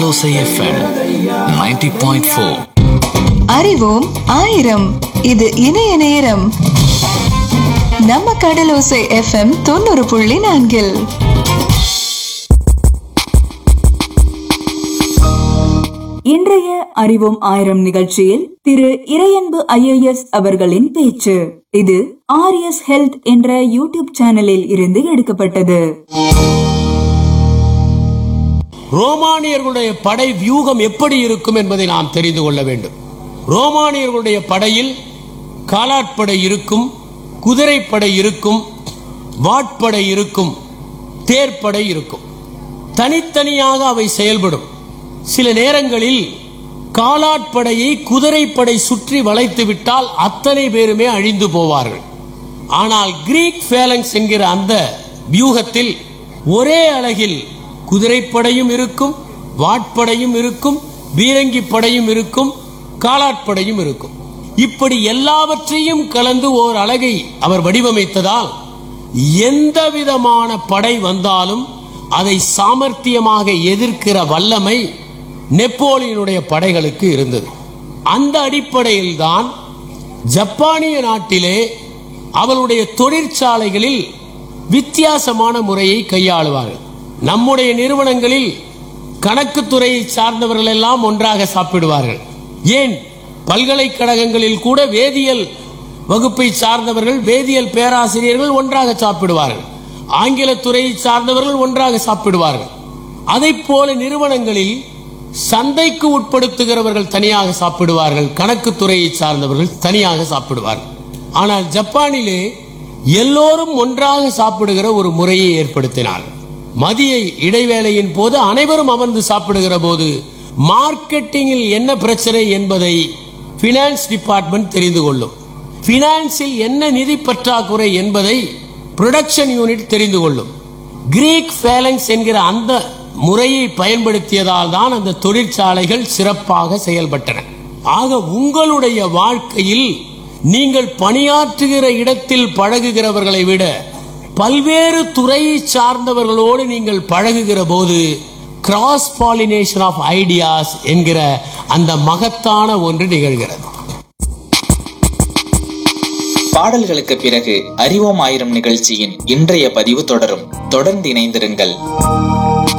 கடலோசை FM 90.4 அறிவோம் ஆயிரம் இது இணைய நேரம் நம்ம கடலோசை எஃப்எம் தொண்ணூறு புள்ளி நான்கில் இன்றைய அறிவோம் ஆயிரம் நிகழ்ச்சியில் திரு இறையன்பு ஐஏஎஸ் அவர்களின் பேச்சு இது ஆர்எஸ் ஹெல்த் என்ற யூடியூப் சேனலில் இருந்து எடுக்கப்பட்டது ரோமானியர்களுடைய படை வியூகம் எப்படி இருக்கும் என்பதை நாம் தெரிந்து கொள்ள வேண்டும் ரோமானியர்களுடைய படையில் காலாட்படை இருக்கும் குதிரைப்படை இருக்கும் வாட்படை இருக்கும் தேர்ப்படை இருக்கும் தனித்தனியாக அவை செயல்படும் சில நேரங்களில் காலாட்படையை குதிரைப்படை சுற்றி வளைத்து விட்டால் அத்தனை பேருமே அழிந்து போவார்கள் ஆனால் கிரீக் ஃபேலங்ஸ் என்கிற அந்த வியூகத்தில் ஒரே அழகில் குதிரைப்படையும் இருக்கும் வாட்படையும் இருக்கும் பீரங்கி படையும் இருக்கும் காலாட்படையும் இருக்கும் இப்படி எல்லாவற்றையும் கலந்து ஓர் அழகை அவர் வடிவமைத்ததால் எந்த விதமான படை வந்தாலும் அதை சாமர்த்தியமாக எதிர்க்கிற வல்லமை நெப்போலியனுடைய படைகளுக்கு இருந்தது அந்த அடிப்படையில் தான் ஜப்பானிய நாட்டிலே அவருடைய தொழிற்சாலைகளில் வித்தியாசமான முறையை கையாளுவார்கள் நம்முடைய நிறுவனங்களில் கணக்குத்துறையை சார்ந்தவர்கள் எல்லாம் ஒன்றாக சாப்பிடுவார்கள் ஏன் பல்கலைக்கழகங்களில் கூட வேதியியல் வகுப்பை சார்ந்தவர்கள் வேதியியல் பேராசிரியர்கள் ஒன்றாக சாப்பிடுவார்கள் ஆங்கில துறையை சார்ந்தவர்கள் ஒன்றாக சாப்பிடுவார்கள் அதைப் போல நிறுவனங்களில் சந்தைக்கு உட்படுத்துகிறவர்கள் தனியாக சாப்பிடுவார்கள் கணக்கு துறையை சார்ந்தவர்கள் தனியாக சாப்பிடுவார்கள் ஆனால் ஜப்பானிலே எல்லோரும் ஒன்றாக சாப்பிடுகிற ஒரு முறையை ஏற்படுத்தினார் மதிய இடைவேளையின் போது அனைவரும் அமர்ந்து சாப்பிடுகிற போது மார்க்கெட்டிங்கில் என்ன பிரச்சனை என்பதை பினான்ஸ் டிபார்ட்மெண்ட் தெரிந்து கொள்ளும் பினான்சில் என்ன நிதி பற்றாக்குறை என்பதை ப்ரொடக்ஷன் யூனிட் தெரிந்து கொள்ளும் கிரீக் ஃபேலங்ஸ் என்கிற அந்த முறையை பயன்படுத்தியதால் தான் அந்த தொழிற்சாலைகள் சிறப்பாக செயல்பட்டன ஆக உங்களுடைய வாழ்க்கையில் நீங்கள் பணியாற்றுகிற இடத்தில் பழகுகிறவர்களை விட பல்வேறு துறையை சார்ந்தவர்களோடு நீங்கள் பழகுகிற போது கிராஸ் பாலினேஷன் ஆஃப் ஐடியாஸ் என்கிற அந்த மகத்தான ஒன்று நிகழ்கிறது பாடல்களுக்கு பிறகு அறிவோம் ஆயிரம் நிகழ்ச்சியின் இன்றைய பதிவு தொடரும் தொடர்ந்து இணைந்திருங்கள்